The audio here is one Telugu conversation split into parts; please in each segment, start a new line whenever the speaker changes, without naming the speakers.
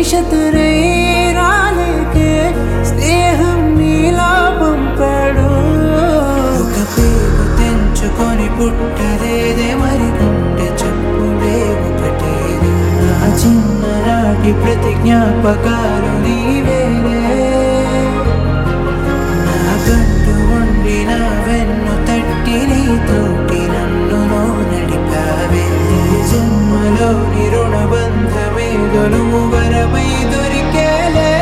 శతరై రాలేకే స్నేహం నీలా పంపాడు ఒక పేరు తెంచుకొని పుట్టలేదే మరి గుండె చెప్పుడే ఒకటేది నా చిన్ననాటి ప్రతి జ్ఞాపకాలు నీవేలే నాకంటూ ఉండి నా వెన్ను తట్టి నీతోటి నన్ను నో నడిపావే ఈ జన్మలోని రుణబంధమేదో నువ్వు వరమై దొరికేలే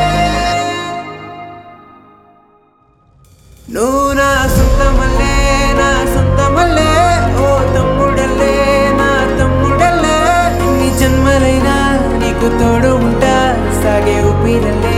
నువ్వు నా సొంతమల్లే నా సొంతమల్లే ఓ తమ్ముడల్లే నా తమ్ముడల్లే నీ జన్మలైనా నీకు తోడు ఉంటా సాగే ఊపిరల్లే